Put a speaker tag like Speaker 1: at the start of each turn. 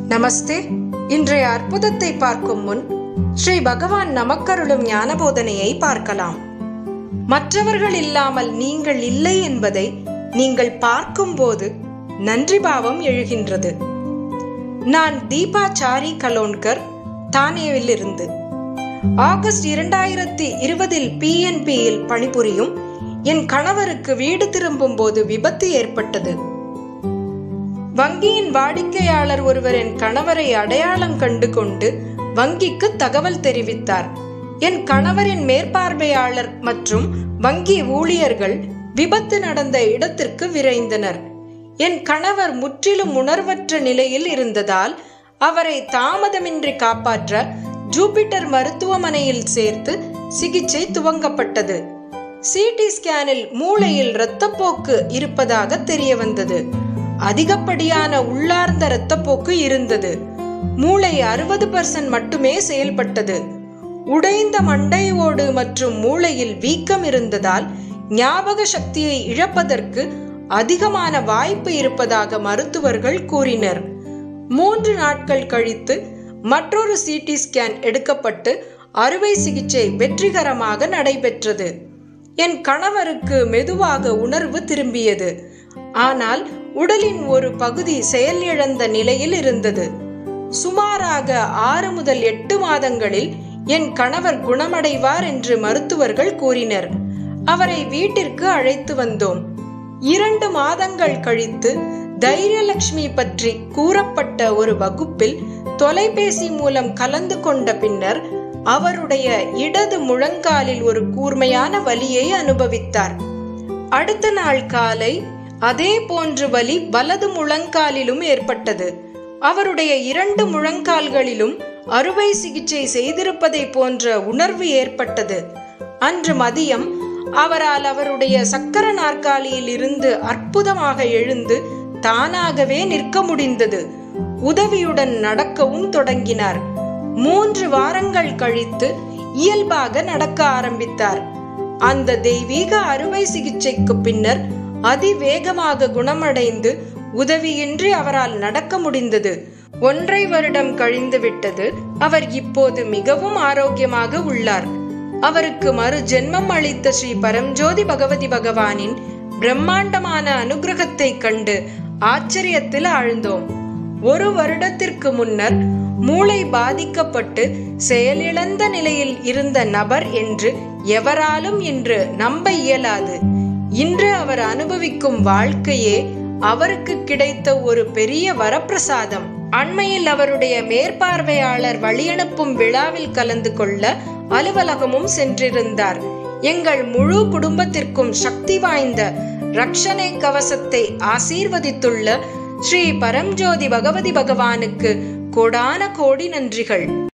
Speaker 1: நமஸ்தே இன்றைய அற்புதத்தை பார்க்கும் முன் ஸ்ரீ பகவான் நமக்கருளும் ஞானபோதனையை பார்க்கலாம் மற்றவர்கள் இல்லாமல் நீங்கள் இல்லை என்பதை நீங்கள் பார்க்கும்போது நன்றி பாவம் எழுகின்றது நான் தீபா சாரி கலோன்கர் தானேவிலிருந்து ஆகஸ்ட் இரண்டாயிரத்தி இருபதில் பிஎன்பியில் பணிபுரியும் என் கணவருக்கு வீடு திரும்பும் போது விபத்து ஏற்பட்டது வங்கியின் வாடிக்கையாளர் ஒருவர் என் கணவரை அடையாளம் கண்டு கொண்டு வங்கிக்கு தகவல் தெரிவித்தார் என் கணவரின் மேற்பார்வையாளர் மற்றும் வங்கி ஊழியர்கள் விபத்து நடந்த இடத்திற்கு விரைந்தனர் என் கணவர் முற்றிலும் உணர்வற்ற நிலையில் இருந்ததால் அவரை தாமதமின்றி காப்பாற்ற ஜூபிட்டர் மருத்துவமனையில் சேர்த்து சிகிச்சை துவங்கப்பட்டது சிடி ஸ்கேனில் மூளையில் இரத்தப்போக்கு இருப்பதாக தெரிய வந்தது அதிகப்படியான உள்ளார்ந்த இரத்தப்போக்கு இருந்தது மூளை அறுபது பர்சன்ட் மட்டுமே செயல்பட்டது உடைந்த மண்டை ஓடு மற்றும் மூளையில் வீக்கம் இருந்ததால் ஞாபக சக்தியை இழப்பதற்கு அதிகமான வாய்ப்பு இருப்பதாக மருத்துவர்கள் கூறினர் மூன்று நாட்கள் கழித்து மற்றொரு சிடி ஸ்கேன் எடுக்கப்பட்டு அறுவை சிகிச்சை வெற்றிகரமாக நடைபெற்றது என் கணவருக்கு மெதுவாக உணர்வு திரும்பியது ஆனால் உடலின் ஒரு பகுதி செயலிழந்த நிலையில் இருந்தது சுமாராக ஆறு முதல் எட்டு மாதங்களில் என் கணவர் குணமடைவார் என்று மருத்துவர்கள் கூறினர் அவரை வீட்டிற்கு அழைத்து வந்தோம் இரண்டு மாதங்கள் கழித்து தைரியலட்சுமி பற்றி கூறப்பட்ட ஒரு வகுப்பில் தொலைபேசி மூலம் கலந்து கொண்ட பின்னர் அவருடைய இடது முழங்காலில் ஒரு கூர்மையான வலியை அனுபவித்தார் அடுத்த நாள் காலை அதே போன்று வலி வலது முழங்காலிலும் ஏற்பட்டது அவருடைய இரண்டு முழங்கால்களிலும் அறுவை சிகிச்சை செய்திருப்பதை போன்ற உணர்வு ஏற்பட்டது அன்று மதியம் அவரால் அவருடைய சக்கர நாற்காலியில் இருந்து அற்புதமாக எழுந்து தானாகவே நிற்க முடிந்தது உதவியுடன் நடக்கவும் தொடங்கினார் மூன்று வாரங்கள் கழித்து இயல்பாக நடக்க ஆரம்பித்தார் அந்த தெய்வீக அறுவை சிகிச்சைக்கு பின்னர் அதிவேகமாக குணமடைந்து உதவியின்றி அவரால் நடக்க முடிந்தது ஒன்றை வருடம் கழிந்து விட்டது அவர் இப்போது மிகவும் ஆரோக்கியமாக உள்ளார் அவருக்கு மறு ஜென்மம் அளித்த ஸ்ரீ பரம்ஜோதி பகவதி பகவானின் பிரம்மாண்டமான அனுகிரகத்தை கண்டு ஆச்சரியத்தில் ஆழ்ந்தோம் ஒரு வருடத்திற்கு முன்னர் மூளை பாதிக்கப்பட்டு செயலிழந்த நிலையில் இருந்த நபர் என்று எவராலும் இன்று நம்ப இயலாது இன்று அவர் அனுபவிக்கும் வாழ்க்கையே அவருக்கு கிடைத்த ஒரு பெரிய வரப்பிரசாதம் அண்மையில் அவருடைய மேற்பார்வையாளர் வழியனுப்பும் விழாவில் கலந்து கொள்ள அலுவலகமும் சென்றிருந்தார் எங்கள் முழு குடும்பத்திற்கும் சக்தி வாய்ந்த ரக்ஷனை கவசத்தை ஆசீர்வதித்துள்ள ஸ்ரீ பரம்ஜோதி பகவதி பகவானுக்கு கோடான கோடி நன்றிகள்